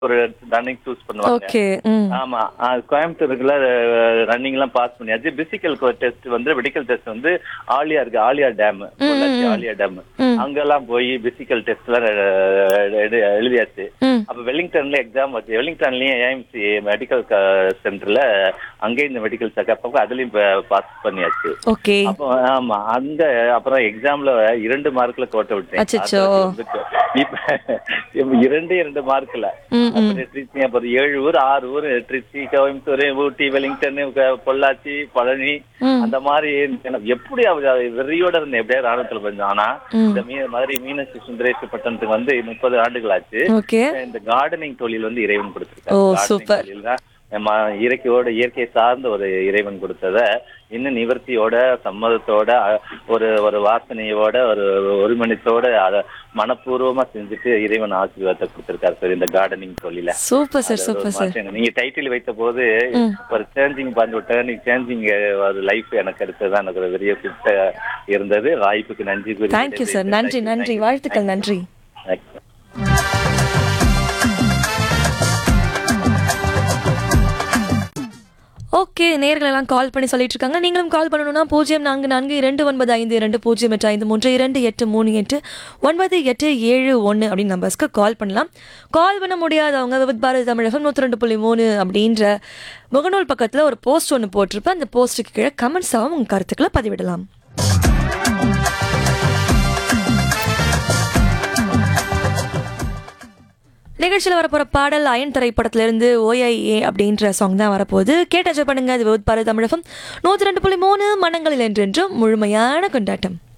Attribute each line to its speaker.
Speaker 1: ஒரு running choose பண்ணுவாங்க
Speaker 2: okay ம்
Speaker 1: ஆமா அது கோயம்புத்தூருக்குள்ள ரன்னிங் எல்லாம் பாஸ் பண்ணியாச்சு பிசிக்கல் டெஸ்ட் வந்து மெடிக்கல் டெஸ்ட் வந்து ஆலியா இருக்கு ஆலியா டேம் பொள்ளாச்சி ஆலியா டேம்
Speaker 2: ம்.
Speaker 1: அங்கெல்லாம் போய் பிசிக்கல் டெஸ்ட் எல்லாம் அஹ், எழு- எழுதியாச்சு
Speaker 2: ம்
Speaker 1: அப்ப வெலிங்டன்ல எக்ஸாம் வச்சு வெலிங்டன்லயும் ஏஎம்சி மெடிக்கல் சென்டர்ல அங்கேயும் இந்த மெடிக்கல் செக்அப் அதுலயும் பாஸ் பண்ணியாச்சு
Speaker 2: ஓகே
Speaker 1: அப்போ ஆமா அந்த அப்புறம் எக்ஸாம்ல இரண்டு மார்க்ல கோட்டை விட்டேன்
Speaker 2: அச்சச்சோ.
Speaker 1: அது வந்துட்டு. இப்ப இரண்டு இரண்டு மார்க்ல
Speaker 2: ம் ம்
Speaker 1: அப்புறம் திருச்சி அப்புறம் ஏழு ஊர் ஆறு ஊர் திருச்சி கோயம்புத்தூர் ஊட்டி வெலிங்டன் க- பொள்ளாச்சி பழனி
Speaker 2: ம்.
Speaker 1: அந்த மாதிரி எனக்கு எப்படி அவ- வெறியோட இருந்தேன் எப்படியாவது ராணுவத்துல கொஞ்சம் ஆனா
Speaker 2: ம்.
Speaker 1: இந்த மீ மாதிரி மீனாட்சி சுந்தரேஸ்வர பட்டணத்துக்கு வந்து முப்பது ஆண்டுகள் ஆச்சு
Speaker 2: ஓகே
Speaker 1: இந்த கார்டனிங் தொழில் வந்து இறைவன்
Speaker 2: ஓ,
Speaker 1: கொடுத்திருக்காரு
Speaker 2: super.
Speaker 1: தொழில் நம்ம இயற்கையோட இயற்கை சார்ந்த ஒரு இறைவன் கொடுத்தத இன்னும் நிவர்த்தியோட சம்மதத்தோட அ- ஒரு ஒரு வாசனையோட ஒரு ஒருமனத்தோட அத மனப்பூர்வமா செஞ்சுட்டு இறைவன் ஆசீர்வாதத்தை கொடுத்திருக்காரு சார் இந்த கார்டனிங் தொழில
Speaker 2: சூப்பர் சார்
Speaker 1: அது ஒரு
Speaker 2: சூப்பர் சார்
Speaker 1: மாற்றம். நீங்க டைட்டில் வைத்த போது
Speaker 2: ம்.
Speaker 1: ஒரு சேஞ்சிங் பண்ண ஒரு டேர்னிங் சேஞ்சிங் ஒரு லைஃப் எனக்கு எடுத்ததுதான் எனக்கு ஒரு பெரிய கிஃப்ட் இருந்தது வாய்ப்புக்கு நன்றி கூறி
Speaker 2: தேங்க்யூ சார் நன்றி நன்றி வாழ்த்துக்கள் நன்றி
Speaker 1: Thank you.
Speaker 2: ஓகே நேர்கள் எல்லாம் கால் பண்ணி சொல்லிட்டு இருக்காங்க நீங்களும் கால் பண்ணணும்னா பூஜ்ஜியம் நான்கு நான்கு இரண்டு ஒன்பது ஐந்து இரண்டு பூஜ்ஜியம் எட்டு ஐந்து மூன்று இரண்டு எட்டு மூணு எட்டு ஒன்பது எட்டு ஏழு ஒன்று அப்படின்னு நம்பர்ஸ்க்கு கால் பண்ணலாம் கால் பண்ண முடியாதவங்க வித் பாரதி தமிழகம் நூற்றி ரெண்டு புள்ளி மூணு அப்படின்ற முகநூல் பக்கத்தில் ஒரு போஸ்ட் ஒன்று போட்டிருப்பேன் அந்த போஸ்ட்டுக்கு கீழே கமெண்ட்ஸாகவும் உங்கள் கருத்துக்களை பதிவிடலாம் நிகழ்ச்சியில் வரப்போற பாடல் அயன் திரைப்படத்திலிருந்து ஓஐஏ அப்படின்ற சாங் தான் வரப்போகுது கேட்டு enjoy பண்ணுங்க இது வித் பாரதி தமிழகம் நூற்றி ரெண்டு புள்ளி மூணு மனங்களில் என்றென்றும் முழுமையான கொண்டாட்டம்